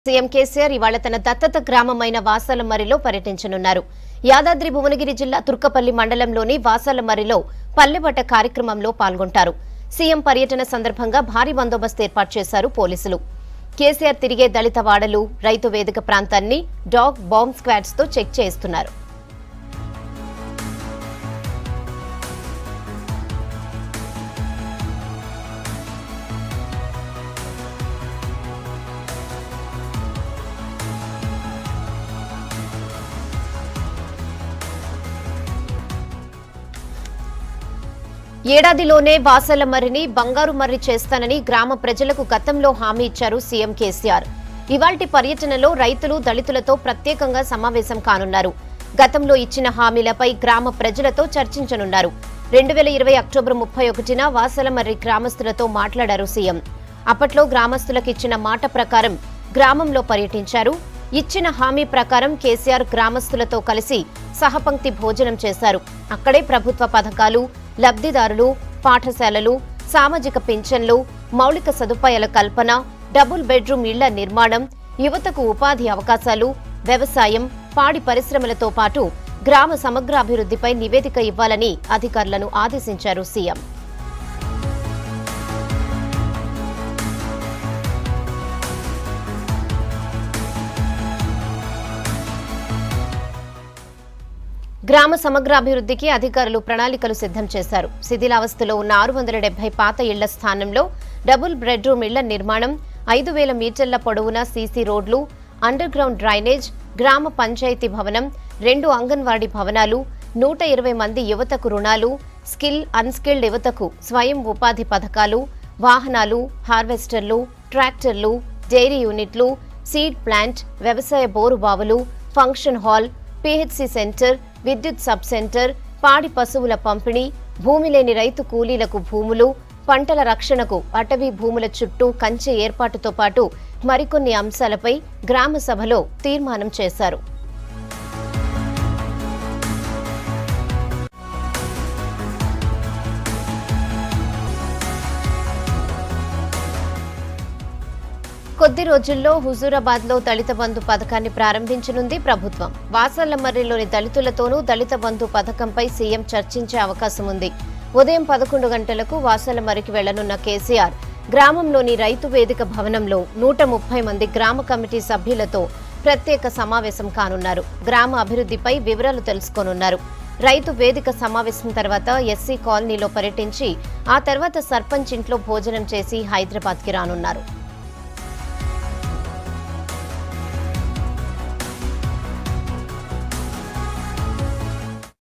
CM KCR ఇవాళ తన దత్తత గ్రామమైన వాసాలమర్రిలో పర్యటించనున్నారు యాదాద్రి భువనగిరి జిల్లా తుర్కపల్లి మండలంలోని వాసాలమర్రిలో పల్లెబట్ట కార్యక్రమంలో పాల్గొంటారు సీఎం పర్యటన సందర్భంగా భారీ బందోబస్తు ఏర్పాటు చేశారు పోలీసులు కేసీఆర్ తిరిగే దళిత వాడలు రైతు వేదిక ప్రాంతాన్ని డాగ్ బాంబ్ స్క్వాడ్స్ తో చెక్ చేస్తున్నారు ఏడాదిలోనే వాసల మర్రిని బంగారు మర్రి చేస్తానని గ్రామ ప్రజలకు గతంలో హామీ ఇచ్చారు సీఎం కేసీఆర్ ఇవాల్టి పర్యటనలో రైతులు దళితులతో ప్రత్యేకంగా సమావేశం కానున్నారు గతంలో ఇచ్చిన హామీలపై గ్రామ ప్రజలతో చర్చించనున్నారు రెండు వేల ఇరవై అక్టోబర్ ముప్పై ఒకటిన వాసలమర్రి గ్రామస్తులతో మాట్లాడారు సీఎం అప్పట్లో గ్రామస్తులకు ఇచ్చిన మాట ప్రకారం గ్రామంలో పర్యటించారు ఇచ్చిన హామీ ప్రకారం కేసీఆర్ గ్రామస్తులతో కలిసి సహపంక్తి భోజనం చేశారు అక్కడే ప్రభుత్వ పథకాలు లబ్ధిదారులు పాఠశాలలు సామాజిక పింఛన్లు మౌలిక సదుపాయాల కల్పన డబుల్ బెడ్రూమ్ ఇళ్ల నిర్మాణం యువతకు ఉపాధి అవకాశాలు వ్యవసాయం పాడి పరిశ్రమలతో పాటు గ్రామ సమగ్రాభివృద్ధిపై నివేదిక ఇవ్వాలని అధికారులను ఆదేశించారు సీఎం గ్రామ సమగ్రాభివృద్ధికి అధికారులు ప్రణాళికలు సిద్ధం చేశారు శిథిలావస్థలో ఉన్న ఆరు వందల డెబ్బై పాత ఇళ్ల స్థానంలో డబుల్ బెడ్రూమ్ ఇళ్ల నిర్మాణం ఐదు వేల మీటర్ల పొడవున సీసీ రోడ్లు అండర్ గ్రౌండ్ డ్రైనేజ్ గ్రామ పంచాయతీ భవనం రెండు అంగన్వాడీ భవనాలు నూట ఇరవై మంది యువతకు రుణాలు స్కిల్ అన్స్కిల్డ్ యువతకు స్వయం ఉపాధి పథకాలు వాహనాలు హార్వెస్టర్లు ట్రాక్టర్లు డైరీ యూనిట్లు సీడ్ ప్లాంట్ వ్యవసాయ బోరు బావులు ఫంక్షన్ హాల్ పిహెచ్సి సెంటర్ విద్యుత్ సబ్ సెంటర్ పాడి పశువుల పంపిణీ భూమి లేని రైతు కూలీలకు భూములు పంటల రక్షణకు అటవీ భూముల చుట్టూ కంచె ఏర్పాటుతో పాటు మరికొన్ని అంశాలపై గ్రామ సభలో తీర్మానం చేశారు కొద్ది రోజుల్లో హుజూరాబాద్ లో దళిత బంధు పథకాన్ని ప్రారంభించనుంది ప్రభుత్వం వాసల్లమర్రిలోని దళితులతోనూ దళిత బంధు పథకంపై సీఎం చర్చించే అవకాశం ఉంది ఉదయం పదకొండు గంటలకు వాసల్లమర్రికి వెళ్లనున్న కేసీఆర్ గ్రామంలోని రైతు వేదిక భవనంలో నూట ముప్పై మంది గ్రామ కమిటీ సభ్యులతో ప్రత్యేక సమావేశం కానున్నారు గ్రామ అభివృద్ధిపై వివరాలు తెలుసుకోనున్నారు రైతు వేదిక సమావేశం తర్వాత ఎస్సీ కాలనీలో పర్యటించి ఆ తర్వాత సర్పంచ్ ఇంట్లో భోజనం చేసి హైదరాబాద్కి రానున్నారు